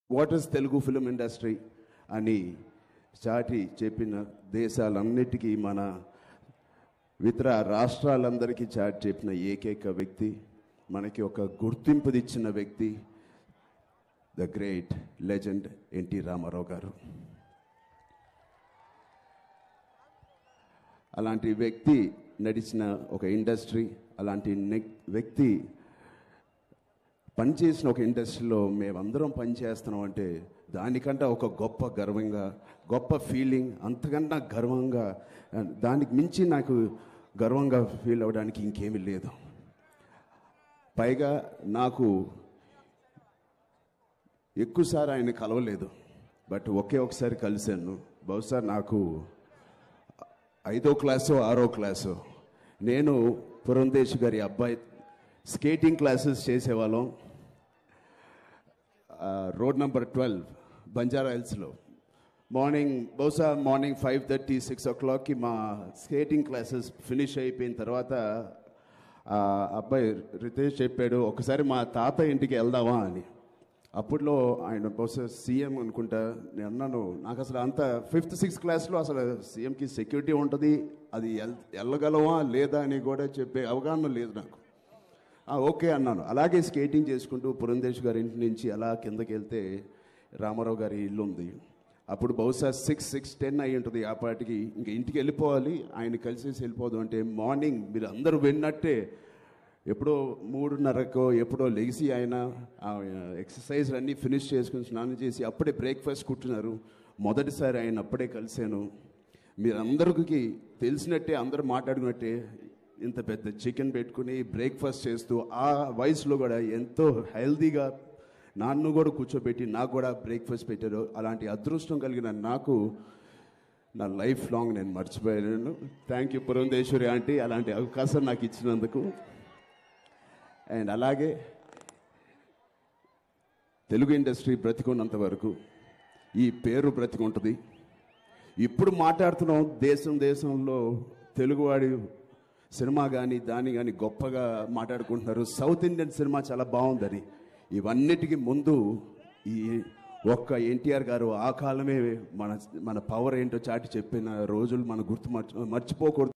what is Telugu film industry అని చాటి చెప్పిన దేశాలన్నిటికీ మన ఇతర రాష్ట్రాలందరికీ చాటి చెప్పిన ఏకైక వ్యక్తి మనకి ఒక గుర్తింపు ఇచ్చిన వ్యక్తి the great legend N T Rama Rao గారు అలాంటి వ్యక్తి నడిచిన ఒక ఇండస్ట్రీ అలాంటి నెక్- వ్యక్తి పనిచేసిన ఒక ఇండస్ట్రీలో మేమందరం పనిచేస్తున్నాం అంటే దానికంటే ఒక గొప్ప గర్వంగా గొప్ప ఫీలింగ్ అంతకన్నా గర్వంగా దానికి మించి నాకు గర్వంగా ఫీల్ అవ్వడానికి ఇంకేమీ లేదు పైగా నాకు ఎక్కువసారి ఆయన కలవలేదు బట్ ఒకే ఒకసారి కలిశాను బహుశా నాకు ఐదో క్లాసు ఆరో క్లాసు నేను పురంధేశ్ గారి అబ్బాయి స్కేటింగ్ క్లాసెస్ చేసేవాళ్ళం ఆ, రోడ్ నెంబర్ ట్వెల్వ్ బంజారా హిల్స్లో మార్నింగ్ బహుశా మార్నింగ్ ఫైవ్ థర్టీ సిక్స్ ఓ క్లాక్కి మా స్కేటింగ్ క్లాసెస్ ఫినిష్ అయిపోయిన తర్వాత ఆ అబ్బాయి రితేష్ చెప్పాడు ఒకసారి మా తాత ఇంటికి వెళ్దామా అని అప్పట్లో ఆయన బహుశా సీఎం అనుకుంటా నేను అన్నాను నాకు అసలు అంత ఫిఫ్త్ సిక్స్త్ క్లాస్లో అసలు సీఎంకి సెక్యూరిటీ ఉంటుంది అది ఎల్ వెళ్ళగలమా లేదా అని కూడా చెప్పే అవగాహన లేదు నాకు ఆ, ఓకే అన్నాను అలాగే స్కేటింగ్ చేసుకుంటూ పురంధేష్ గారి ఇంటి నుంచి అలా కిందకి వెళ్తే రామారావు గారి ఇల్లు ఉంది అప్పుడు బహుశా సిక్స్ సిక్స్ టెన్ అయి ఉంటుంది ఆ పాటికి ఇంక ఇంటికి వెళ్ళిపోవాలి ఆయన కలిసేసి వెళ్ళిపోదు అంటే మార్నింగ్ మీరు అందరూ విన్నట్టే ఎప్పుడో మూడున్నరకో ఎప్పుడో లెగిసి ఆయన ఆ ఎక్సర్సైజ్ అన్నీ ఫినిష్ చేసుకుని స్నానం చేసి అప్పుడే బ్రేక్ఫాస్ట్ కుట్టున్నారు మొదటిసారి ఆయన అప్పుడే కలిశాను మీరందరికీ తెలిసినట్టే అందరూ మాట్లాడుకున్నట్టే ఇంత పెద్ద చికెన్ పెట్టుకుని బ్రేక్ఫాస్ట్ చేస్తూ ఆ వయసులో కూడా ఎంతో హెల్దీగా నాన్ను కూడా కూర్చోబెట్టి నాకు కూడా బ్రేక్ఫాస్ట్ పెట్టారు అలాంటి అదృష్టం కలిగిన నాకు నా లైఫ్ లాంగ్ నేను మర్చిపోయాను థ్యాంక్ యూ పురంధేశ్వరి ఆంటీ అలాంటి అవకాశం నాకు ఇచ్చినందుకు అండ్ అలాగే తెలుగు ఇండస్ట్రీ బ్రతికున్నంత వరకు ఈ పేరు బ్రతికుంటుంది ఇప్పుడు మాట్లాడుతున్నాం దేశం దేశంలో తెలుగువాడి సినిమా కానీ దాని కానీ గొప్పగా మాట్లాడుకుంటున్నారు సౌత్ ఇండియన్ సినిమా చాలా బాగుందని ఇవన్నిటికీ ముందు ఈ ఒక్క ఎన్టీఆర్ గారు ఆ కాలమే మన మన పవర్ ఏంటో చాటి చెప్పిన రోజులు మనం గుర్తు మర్చి మర్చిపోకూడదు